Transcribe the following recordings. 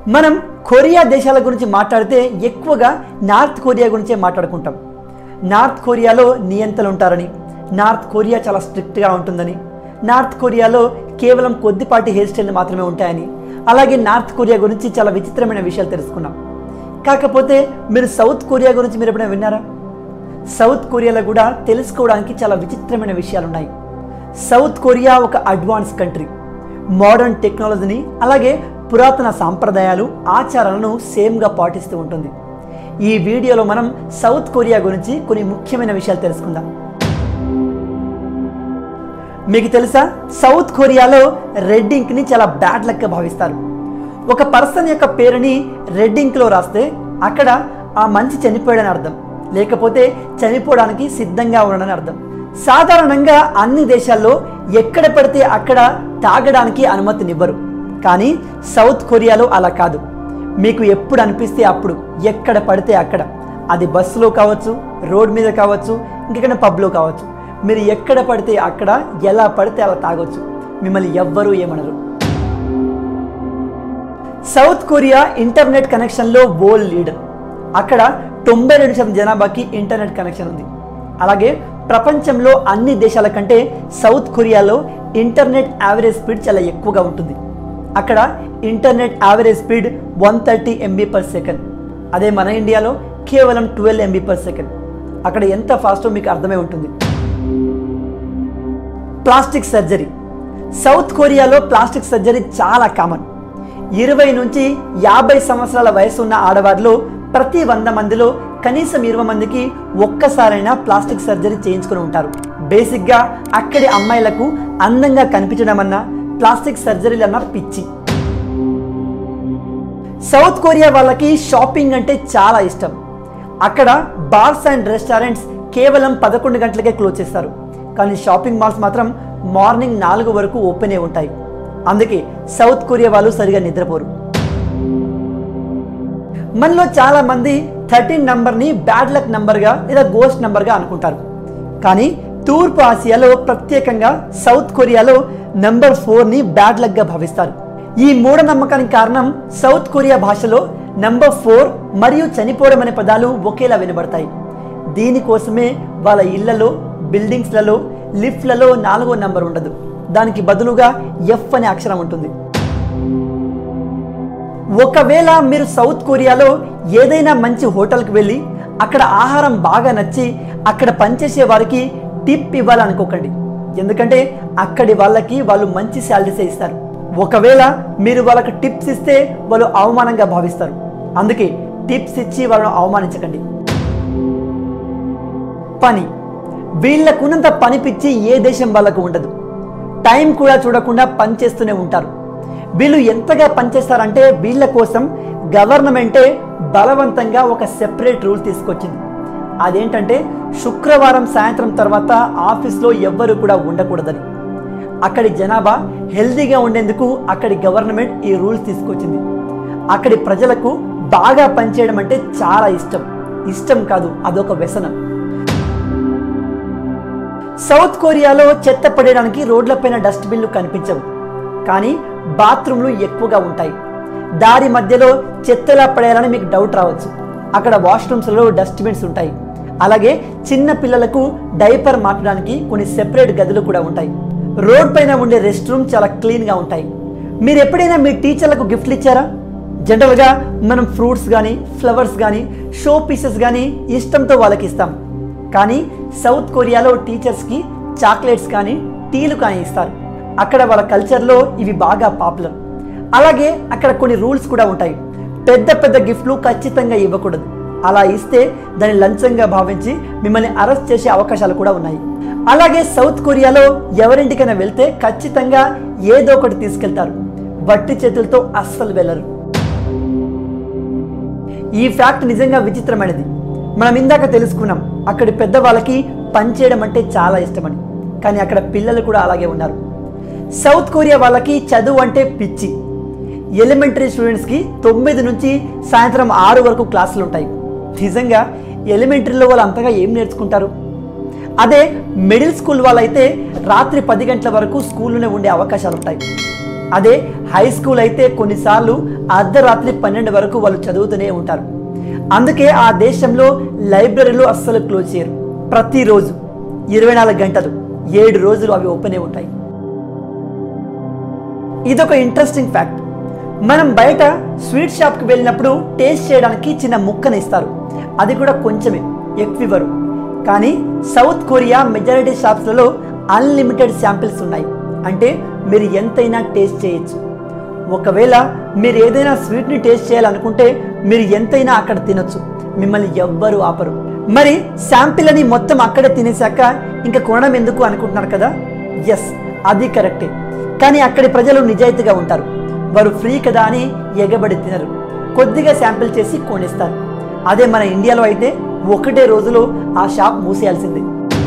మనం కొరియా దేశాల గురించి మాట్లాడితే ఎక్కువగా నార్త్ కొరియా గురించే మాట్లాడుకుంటాం నార్త్ కొరియాలో నియంతలు ఉంటారని నార్త్ కొరియా చాలా స్ట్రిక్ట్గా ఉంటుందని నార్త్ కొరియాలో కేవలం కొద్దిపాటి హెయిర్ స్టైల్ మాత్రమే ఉంటాయని అలాగే నార్త్ కొరియా గురించి చాలా విచిత్రమైన విషయాలు తెలుసుకున్నాం కాకపోతే మీరు సౌత్ కొరియా గురించి మీరు ఎప్పుడైనా విన్నారా సౌత్ కొరియాలో కూడా తెలుసుకోవడానికి చాలా విచిత్రమైన విషయాలు ఉన్నాయి సౌత్ కొరియా ఒక అడ్వాన్స్ కంట్రీ మోడర్న్ టెక్నాలజీని అలాగే పురాతన సాంప్రదాయాలు ఆచారాలను సేమ్గా పాటిస్తూ ఉంటుంది ఈ వీడియోలో మనం సౌత్ కొరియా గురించి కొన్ని ముఖ్యమైన విషయాలు తెలుసుకుందాం మీకు తెలుసా సౌత్ కొరియాలో రెడ్ ఇంక్ని చాలా బ్యాడ్ లక్గా భావిస్తారు ఒక పర్సన్ యొక్క పేరుని రెడ్ ఇంక్లో రాస్తే అక్కడ ఆ మనిషి చనిపోయాడని అర్థం లేకపోతే చనిపోవడానికి సిద్ధంగా ఉన్నాడని అర్థం సాధారణంగా అన్ని దేశాల్లో ఎక్కడ పడితే అక్కడ తాగడానికి అనుమతినివ్వరు కానీ సౌత్ కొరియాలో అలా కాదు మీకు ఎప్పుడు అనిపిస్తే అప్పుడు ఎక్కడ పడితే అక్కడ అది బస్సులో కావచ్చు రోడ్ మీద కావచ్చు ఇంకెక్కడ పబ్లో కావచ్చు మీరు ఎక్కడ పడితే అక్కడ ఎలా పడితే అలా తాగొచ్చు మిమ్మల్ని ఎవ్వరూ ఏమనరు సౌత్ కొరియా ఇంటర్నెట్ కనెక్షన్లో వరల్డ్ లీడర్ అక్కడ తొంభై రెండు శాతం జనాభాకి ఇంటర్నెట్ కనెక్షన్ ఉంది అలాగే ప్రపంచంలో అన్ని దేశాల కంటే సౌత్ కొరియాలో ఇంటర్నెట్ యావరేజ్ స్పీడ్ చాలా ఎక్కువగా ఉంటుంది అక్కడ internet average speed one thirty MB per second అదే మన ఇండియాలో కేవలం ట్వెల్వ్ ఎంబీ పర్ సెకండ్ అక్కడ ఎంత ఫాస్టో మీకు అర్థమై ఉంటుంది ప్లాస్టిక్ సర్జరీ సౌత్ కొరియాలో ప్లాస్టిక్ సర్జరీ చాలా కామన్ ఇరవై నుంచి యాభై సంవత్సరాల వయసు ఉన్న ఆడవారిలో ప్రతి వంద మందిలో కనీసం ఇరవై మందికి ఒక్కసారైనా ప్లాస్టిక్ సర్జరీ చేయించుకుని ఉంటారు బేసిక్గా అక్కడి అమ్మాయిలకు అందంగా కనిపించడం అన్నా ప్లాస్టిక్ సర్జరీలు అన్న పిచ్చి సౌత్ కొరియా వాళ్ళకి షాపింగ్ అంటే చాలా ఇష్టం అక్కడ బార్స్ అండ్ రెస్టారెంట్స్ కేవలం పదకొండు గంటలకే క్లోజ్ చేస్తారు కానీ షాపింగ్ మాల్స్ మాత్రం మార్నింగ్ నాలుగు వరకు ఓపెనే ఉంటాయి అందుకే సౌత్ కొరియా వాళ్ళు సరిగా నిద్రపోరు మనలో చాలా మంది థర్టీన్ నంబర్ని బ్యాడ్ లక్ నంబర్గా లేదా గోస్ట్ నంబర్గా అనుకుంటారు కానీ తూర్పు ఆసియాలో ప్రత్యేకంగా సౌత్ కొరియాలో నంబర్ ఫోర్ని బ్యాడ్ లక్గా భావిస్తారు ఈ మూఢనమ్మకానికి కారణం సౌత్ కొరియా భాషలో నంబర్ ఫోర్ మరియు చనిపోవడం అనే పదాలు ఒకేలా వినబడతాయి దీనికోసమే వాళ్ళ ఇళ్లలో బిల్డింగ్స్లలో లిఫ్ట్లలో నాలుగో నంబర్ ఉండదు దానికి బదులుగా ఎఫ్ అనే అక్షరం ఉంటుంది ఒకవేళ మీరు సౌత్ కొరియాలో ఏదైనా మంచి హోటల్కి వెళ్ళి అక్కడ ఆహారం బాగా నచ్చి అక్కడ పనిచేసే వారికి టిప్ ఇవ్వాలనుకోకండి ఎందుకంటే అక్కడి వాళ్ళకి వాళ్ళు మంచి శాలరీసే ఇస్తారు ఒకవేళ మీరు వాళ్ళకి టిప్స్ ఇస్తే వాళ్ళు అవమానంగా భావిస్తారు అందుకే టిప్స్ ఇచ్చి వాళ్ళను అవమానించకండి పని వీళ్ళకున్నంత పని పిచ్చి ఏ దేశం వాళ్ళకు ఉండదు టైం కూడా చూడకుండా పని చేస్తూనే ఉంటారు వీళ్ళు ఎంతగా పనిచేస్తారంటే వీళ్ళ కోసం గవర్నమెంటే బలవంతంగా ఒక సెపరేట్ రూల్ తీసుకొచ్చింది అదేంటంటే శుక్రవారం సాయంత్రం తర్వాత ఆఫీస్లో ఎవ్వరు కూడా ఉండకూడదని అక్కడి జనాభా హెల్తీగా ఉండేందుకు అక్కడి గవర్నమెంట్ ఈ రూల్స్ తీసుకొచ్చింది అక్కడి ప్రజలకు బాగా పనిచేయడం అంటే చాలా ఇష్టం ఇష్టం కాదు అదొక వ్యసనం సౌత్ కొరియాలో చెత్త పడేయడానికి రోడ్లపైన డస్ట్బిన్లు కనిపించవు కానీ బాత్రూమ్లు ఎక్కువగా ఉంటాయి దారి మధ్యలో చెత్తలా పడేయాలని మీకు డౌట్ రావచ్చు అక్కడ వాష్రూమ్స్లో డస్ట్బిన్స్ ఉంటాయి అలాగే చిన్న పిల్లలకు డైపర్ మార్చడానికి కొన్ని సెపరేట్ గదులు కూడా ఉంటాయి రోడ్ పైన ఉండే రెస్ట్ రూమ్ చాలా క్లీన్గా ఉంటాయి మీరు ఎప్పుడైనా మీ టీచర్లకు గిఫ్ట్లు ఇచ్చారా జనరల్గా మనం ఫ్రూట్స్ కానీ ఫ్లవర్స్ కానీ షో పీసెస్ కానీ ఇష్టంతో వాళ్ళకి ఇస్తాం కానీ సౌత్ కొరియాలో టీచర్స్కి చాక్లెట్స్ కానీ టీలు కానీ ఇస్తారు అక్కడ వాళ్ళ కల్చర్లో ఇవి బాగా పాపులర్ అలాగే అక్కడ కొన్ని రూల్స్ కూడా ఉంటాయి పెద్ద పెద్ద గిఫ్ట్లు ఖచ్చితంగా ఇవ్వకూడదు అలా ఇస్తే దాన్ని లంచంగా భావించి మిమ్మల్ని అరెస్ట్ చేసే అవకాశాలు కూడా ఉన్నాయి అలాగే సౌత్ కొరియాలో ఎవరింటికైనా వెళ్తే ఖచ్చితంగా ఏదో ఒకటి తీసుకెళ్తారు వట్టి చేతులతో అస్సలు వెళ్ళరు ఈ ఫ్యాక్ట్ నిజంగా విచిత్రమైనది మనం ఇందాక తెలుసుకున్నాం అక్కడి పెద్దవాళ్ళకి పనిచేయడం అంటే చాలా ఇష్టమని కానీ అక్కడ పిల్లలు కూడా అలాగే ఉన్నారు సౌత్ కొరియా వాళ్ళకి చదువు అంటే పిచ్చి ఎలిమెంటరీ స్టూడెంట్స్కి తొమ్మిది నుంచి సాయంత్రం ఆరు వరకు క్లాసులు ఉంటాయి నిజంగా ఎలిమెంటరీలో వాళ్ళు అంతగా ఏం నేర్చుకుంటారు అదే మిడిల్ స్కూల్ వాళ్ళైతే రాత్రి పది గంటల వరకు స్కూల్లోనే ఉండే అవకాశాలు ఉంటాయి అదే హై స్కూల్ అయితే కొన్నిసార్లు అర్ధరాత్రి పన్నెండు వరకు వాళ్ళు చదువుతూనే ఉంటారు అందుకే ఆ దేశంలో లైబ్రరీలు అస్సలు క్లోజ్ చేయరు ప్రతిరోజు ఇరవై నాలుగు గంటలు ఏడు రోజులు అవి ఓపెనే ఉంటాయి ఇదొక ఇంట్రెస్టింగ్ ఫ్యాక్ట్ మనం బయట స్వీట్ షాప్కి వెళ్ళినప్పుడు టేస్ట్ చేయడానికి చిన్న ముక్కని ఇస్తారు అది కూడా కొంచెమే ఎక్కువ ఇవ్వరు కానీ సౌత్ కొరియా మెజారిటీ షాప్స్లలో అన్లిమిటెడ్ శాంపిల్స్ ఉన్నాయి అంటే మీరు ఎంతైనా టేస్ట్ చేయొచ్చు ఒకవేళ మీరు ఏదైనా స్వీట్ని టేస్ట్ చేయాలనుకుంటే మీరు ఎంతైనా అక్కడ తినొచ్చు మిమ్మల్ని ఎవ్వరూ ఆపరు మరి శాంపిల్ అని మొత్తం అక్కడే తినేశాక ఇంకా కొనడం ఎందుకు అనుకుంటున్నారు కదా ఎస్ అది కరెక్టే కానీ అక్కడి ప్రజలు నిజాయితీగా ఉంటారు వారు ఫ్రీ కదా అని ఎగబడి తినరు కొద్దిగా శాంపిల్ చేసి కొనిస్తారు అదే మన ఇండియాలో అయితే ఒకటే రోజులో ఆ షాప్ మూసేయాల్సిందే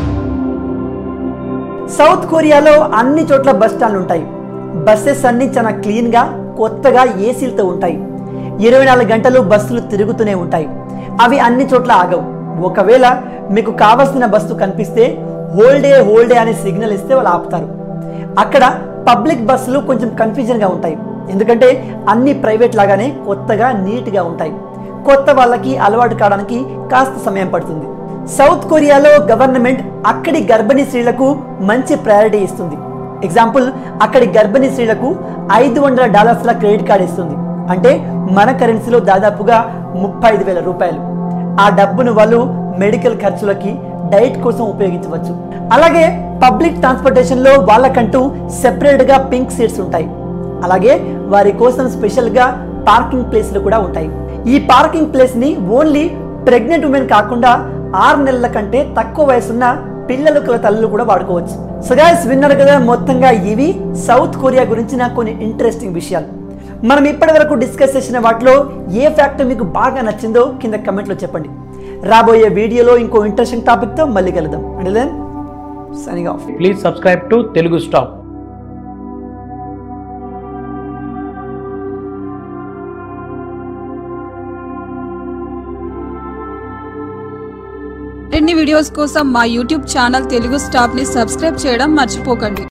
సౌత్ కొరియాలో అన్ని చోట్ల బస్ స్టాండ్లు ఉంటాయి బస్సెస్ అన్ని చాలా క్లీన్గా కొత్తగా ఏసీలతో ఉంటాయి ఇరవై నాలుగు గంటలు బస్సులు తిరుగుతూనే ఉంటాయి అవి అన్ని చోట్ల ఆగవు ఒకవేళ మీకు కావలసిన బస్సు కనిపిస్తే హోల్డే హోల్డే అనే సిగ్నల్ ఇస్తే వాళ్ళు ఆపుతారు అక్కడ పబ్లిక్ బస్సులు కొంచెం కన్ఫ్యూజన్గా ఉంటాయి ఎందుకంటే అన్ని ప్రైవేట్ లాగానే కొత్తగా నీట్గా ఉంటాయి కొత్త వాళ్ళకి అలవాటు కావడానికి కాస్త సమయం పడుతుంది సౌత్ కొరియాలో గవర్నమెంట్ అక్కడి గర్భిణీ స్త్రీలకు మంచి ప్రయారిటీ ఇస్తుంది ఎగ్జాంపుల్ అక్కడి గర్భిణీ స్త్రీలకు ఐదు వందల డాలర్స్ల క్రెడిట్ కార్డ్ ఇస్తుంది అంటే మన కరెన్సీలో దాదాపుగా ముప్పై ఐదు వేల రూపాయలు ఆ డబ్బును వాళ్ళు మెడికల్ ఖర్చులకి డైట్ కోసం ఉపయోగించవచ్చు అలాగే పబ్లిక్ ట్రాన్స్పోర్టేషన్లో వాళ్ళకంటూ సెపరేట్గా పింక్ సీట్స్ ఉంటాయి అలాగే వారి కోసం స్పెషల్గా పార్కింగ్ ప్లేస్లు కూడా ఉంటాయి ఈ పార్కింగ్ ప్లేస్ని ఓన్లీ ప్రెగ్నెంట్ ఉమెన్ కాకుండా ఆరు నెలల కంటే తక్కువ వయసున్న పిల్లలు కల తల్లులు కూడా వాడుకోవచ్చు సో గాయస్ విన్నారు కదా మొత్తంగా ఇవి సౌత్ కొరియా గురించిన కొన్ని ఇంట్రెస్టింగ్ విషయాలు మనం ఇప్పటి వరకు డిస్కస్ చేసిన వాటిలో ఏ ఫ్యాక్టర్ మీకు బాగా నచ్చిందో కింద కమెంట్లో చెప్పండి రాబోయే వీడియోలో ఇంకో ఇంట్రెస్టింగ్ టాపిక్తో మళ్ళీ కలుద్దాం అంటే then signing off please subscribe to Telugu stop మరిన్ని వీడియోస్ కోసం మా యూట్యూబ్ ఛానల్ తెలుగు స్టాప్ ని సబ్స్క్రైబ్ చేయడం మర్చిపోకండి